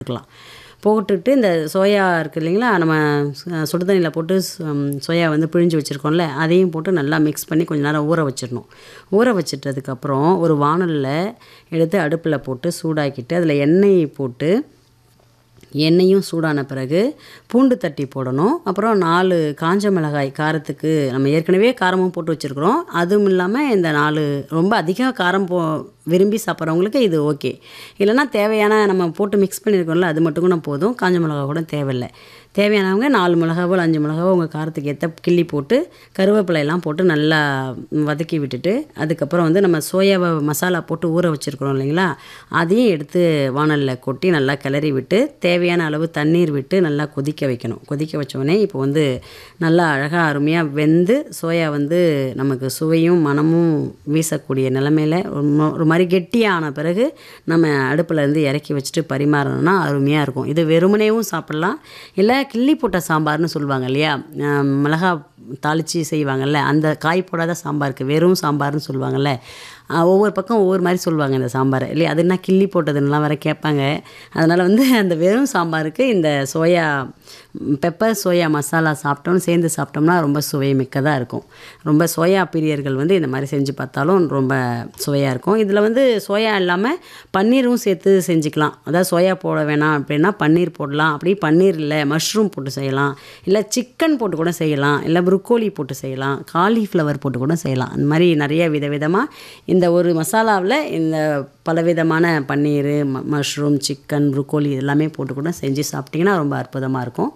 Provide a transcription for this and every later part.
போட்டுக்கலாம் போட்டுட்டு இந்த சோயா இருக்குது இல்லைங்களா நம்ம சு- சுடு தண்ணியில் போட்டு சு- ம், சோயா வந்து பிழிஞ்சு வச்சுருக்கோம்ல அதையும் போட்டு நல்லா மிக்ஸ் பண்ணி கொஞ்ச நேரம் ஊற வச்சிடணும் ஊற வச்சிட்டதுக்கப்புறம் ஒரு வாணலில் எடுத்து அடுப்பில் போட்டு சூடாக்கிட்டு அதில் எண்ணெய் போட்டு எண்ணெயும் சூடான பிறகு பூண்டு தட்டி போடணும் அப்புறம் நாலு காஞ்ச மிளகாய் காரத்துக்கு நம்ம ஏற்கனவே காரமும் போட்டு வச்சுருக்குறோம் அதுவும் இல்லாமல் இந்த நாலு ரொம்ப அதிக காரம் போ விரும்பி சாப்பிட்றவங்களுக்கு இது ஓகே இல்லைன்னா தேவையான நம்ம போட்டு மிக்ஸ் பண்ணியிருக்கோம்ல அது மட்டும் கூட போதும் காஞ்ச மிளகா கூட தேவையில்லை தேவையானவங்க நாலு மிளகாவோ இல்லை அஞ்சு மிளகாவோ உங்கள் காரத்துக்கு ஏற்ற கிள்ளி போட்டு கருவேப்பிலை எல்லாம் போட்டு நல்லா வதக்கி விட்டுட்டு அதுக்கப்புறம் வந்து நம்ம சோயாவை மசாலா போட்டு ஊற வச்சுருக்குறோம் இல்லைங்களா அதையும் எடுத்து வாணலில் கொட்டி நல்லா கிளறி விட்டு தேவையான அளவு தண்ணீர் விட்டு நல்லா கொதிக்க வைக்கணும் கொதிக்க வச்சோடனே இப்போ வந்து நல்லா அழகாக அருமையாக வெந்து சோயா வந்து நமக்கு சுவையும் மனமும் வீசக்கூடிய நிலமையில் ஒரு ம- ஒரு மாதிரி கெட்டியான பிறகு நம்ம அடுப்புல இருந்து இறக்கி வச்சுட்டு பரிமாறணும்னா அருமையாக இருக்கும் இது வெறுமனேவும் சாப்பிட்லாம் இல்லை கிள்ளி போட்ட சாம்பார்னு சொல்லுவாங்க இல்லையா அஹ் மிளகா தாளித்து செய்வாங்கல்ல அந்த காய் போடாத சாம்பாருக்கு வெறும் சாம்பார்னு சொல்லுவாங்கல்ல அஹ் ஒவ்வொரு பக்கம் ஒவ்வொரு மாதிரி சொல்லுவாங்க இந்த சாம்பாரை இல்லையா அது என்ன கிள்ளி போட்டதுன்னெலாம் வேற கேட்பாங்க அதனால் வந்து அந்த வெறும் சாம்பாருக்கு இந்த சோயா பெப்பர் சோயா மசாலா சாப்பிட்டோம்னு சேர்ந்து சாப்பிட்டோம்னா ரொம்ப சுவை மிக்கதாக இருக்கும் ரொம்ப சோயா பிரியர்கள் வந்து இந்த மாதிரி செஞ்சு பார்த்தாலும் ரொம்ப சுவையாக இருக்கும் இதில் வந்து சோயா இல்லாமல் பன்னீரும் சேர்த்து செஞ்சுக்கலாம் அதாவது சோயா போட வேணாம் அப்படின்னா பன்னீர் போடலாம் அப்படி பன்னீர் இல்லை மஷ்ரூம் போட்டு செய்யலாம் இல்லை சிக்கன் போட்டு கூட செய்யலாம் இல்லை ப்ருக்கோலி போட்டு செய்யலாம் காலிஃப்ளவர் போட்டு கூட செய்யலாம் அந்த மாதிரி நிறைய விதவிதமாக இந்த ஒரு மசாலாவில் இந்த பலவிதமான பன்னீர் ம மஷ்ரூம் சிக்கன் ப்ருக்கோலி எல்லாமே போட்டு கூட செஞ்சு சாப்பிட்டிங்கன்னா ரொம்ப அற்புதமாக இருக்கும்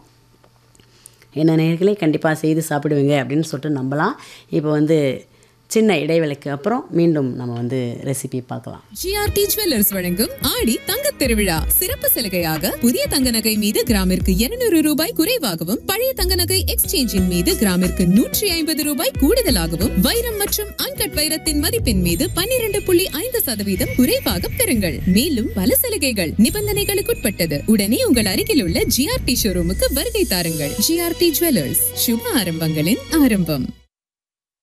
என்ன நேர்களே கண்டிப்பாக செய்து சாப்பிடுவீங்க அப்படின்னு சொல்லிட்டு நம்பலாம் இப்போ வந்து சின்ன இடைவேளைக்கு அப்புறம் மீண்டும் நம்ம வந்து ரெசிபி பார்க்கலாம் ஜிஆர்டி ஜுவல்லர்ஸ் வழங்கும் ஆடி தங்க திருவிழா சிறப்பு சலுகையாக புதிய தங்க நகை மீது கிராமிற்கு 200 ரூபாய் குறைவாகவும் பழைய தங்க நகை எக்ஸ்சேஞ்சின் மீது கிராமிற்கு நூற்றி ஐம்பது ரூபாய் கூடுதலாகவும் வைரம் மற்றும் அன்கட் வைரத்தின் மதிப்பின் மீது 12.5% புள்ளி ஐந்து சதவீதம் குறைவாக பெறுங்கள் மேலும் பல சலுகைகள் நிபந்தனைகளுக்குட்பட்டது உடனே உங்கள் அருகில் உள்ள ஜிஆர்டி ஷோரூமுக்கு வருகை தாருங்கள் ஜிஆர்டி ஜுவல்லர்ஸ் சுப ஆரம்பங்களின் ஆரம்பம்